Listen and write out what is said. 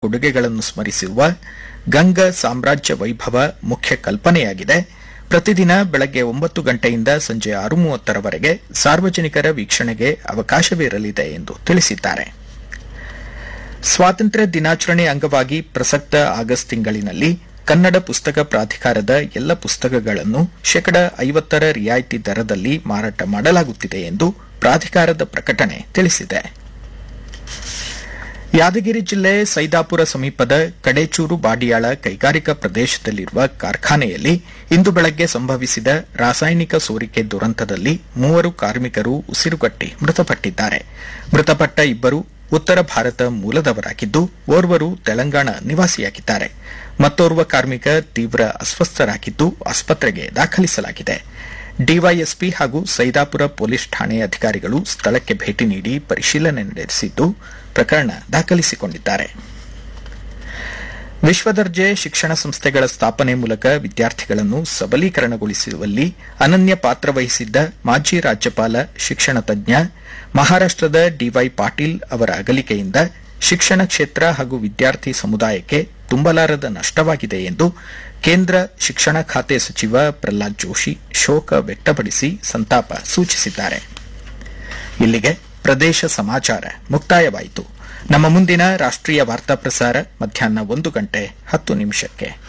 ಕೊಡುಗೆಗಳನ್ನು ಸ್ಮರಿಸುವ ಗಂಗ ಸಾಮ್ರಾಜ್ಯ ವೈಭವ ಮುಖ್ಯ ಕಲ್ಪನೆಯಾಗಿದೆ ಪ್ರತಿದಿನ ಬೆಳಗ್ಗೆ ಒಂಬತ್ತು ಗಂಟೆಯಿಂದ ಸಂಜೆ ಆರು ಮೂವತ್ತರವರೆಗೆ ಸಾರ್ವಜನಿಕರ ವೀಕ್ಷಣೆಗೆ ಅವಕಾಶವಿರಲಿದೆ ಎಂದು ತಿಳಿಸಿದ್ದಾರೆ ಸ್ವಾತಂತ್ರ್ಯ ದಿನಾಚರಣೆ ಅಂಗವಾಗಿ ಪ್ರಸಕ್ತ ಆಗಸ್ಟ್ ತಿಂಗಳಿನಲ್ಲಿ ಕನ್ನಡ ಪುಸ್ತಕ ಪ್ರಾಧಿಕಾರದ ಎಲ್ಲ ಪುಸ್ತಕಗಳನ್ನು ಶೇಕಡ ಐವತ್ತರ ರಿಯಾಯಿತಿ ದರದಲ್ಲಿ ಮಾರಾಟ ಮಾಡಲಾಗುತ್ತಿದೆ ಎಂದು ಪ್ರಾಧಿಕಾರದ ಪ್ರಕಟಣೆ ತಿಳಿಸಿದೆ ಯಾದಗಿರಿ ಜಿಲ್ಲೆ ಸೈದಾಪುರ ಸಮೀಪದ ಕಡೇಚೂರು ಬಾಡಿಯಾಳ ಕೈಗಾರಿಕಾ ಪ್ರದೇಶದಲ್ಲಿರುವ ಕಾರ್ಖಾನೆಯಲ್ಲಿ ಇಂದು ಬೆಳಗ್ಗೆ ಸಂಭವಿಸಿದ ರಾಸಾಯನಿಕ ಸೋರಿಕೆ ದುರಂತದಲ್ಲಿ ಮೂವರು ಕಾರ್ಮಿಕರು ಉಸಿರುಗಟ್ಟಿ ಮೃತಪಟ್ಟಿದ್ದಾರೆ ಮೃತಪಟ್ಟ ಇಬ್ಬರು ಉತ್ತರ ಭಾರತ ಮೂಲದವರಾಗಿದ್ದು ಓರ್ವರು ತೆಲಂಗಾಣ ನಿವಾಸಿಯಾಗಿದ್ದಾರೆ ಮತ್ತೋರ್ವ ಕಾರ್ಮಿಕ ತೀವ್ರ ಅಸ್ವಸ್ಥರಾಗಿದ್ದು ಆಸ್ಪತ್ರೆಗೆ ದಾಖಲಿಸಲಾಗಿದೆ ಡಿವೈಎಸ್ಪಿ ಹಾಗೂ ಸೈದಾಪುರ ಪೊಲೀಸ್ ಠಾಣೆ ಅಧಿಕಾರಿಗಳು ಸ್ಥಳಕ್ಕೆ ಭೇಟಿ ನೀಡಿ ಪರಿಶೀಲನೆ ನಡೆಸಿದ್ದು ಪ್ರಕರಣ ದಾಖಲಿಸಿಕೊಂಡಿದ್ದಾರೆ ವಿಶ್ವದರ್ಜೆ ಶಿಕ್ಷಣ ಸಂಸ್ಥೆಗಳ ಸ್ಥಾಪನೆ ಮೂಲಕ ವಿದ್ಯಾರ್ಥಿಗಳನ್ನು ಸಬಲೀಕರಣಗೊಳಿಸುವಲ್ಲಿ ಅನನ್ಯ ಪಾತ್ರ ವಹಿಸಿದ್ದ ಮಾಜಿ ರಾಜ್ಯಪಾಲ ಶಿಕ್ಷಣ ತಜ್ಞ ಮಹಾರಾಷ್ಟದ ಡಿವೈ ಪಾಟೀಲ್ ಅವರ ಅಗಲಿಕೆಯಿಂದ ಶಿಕ್ಷಣ ಕ್ಷೇತ್ರ ಹಾಗೂ ವಿದ್ಯಾರ್ಥಿ ಸಮುದಾಯಕ್ಕೆ ತುಂಬಲಾರದ ನಷ್ಟವಾಗಿದೆ ಎಂದು ಕೇಂದ್ರ ಶಿಕ್ಷಣ ಖಾತೆ ಸಚಿವ ಪ್ರಹ್ಲಾದ್ ಜೋಶಿ ಶೋಕ ವ್ಯಕ್ತಪಡಿಸಿ ಸಂತಾಪ ಸೂಚಿಸಿದ್ದಾರೆ ಇಲ್ಲಿಗೆ ಪ್ರದೇಶ ಸಮಾಚಾರ ಮುಕ್ತಾಯವಾಯಿತು ನಮ್ಮ ಮುಂದಿನ ರಾಷ್ಟ್ರೀಯ ವಾರ್ತಾ ಪ್ರಸಾರ ಮಧ್ಯಾಹ್ನ ಒಂದು ಗಂಟೆ ಹತ್ತು ನಿಮಿಷಕ್ಕೆ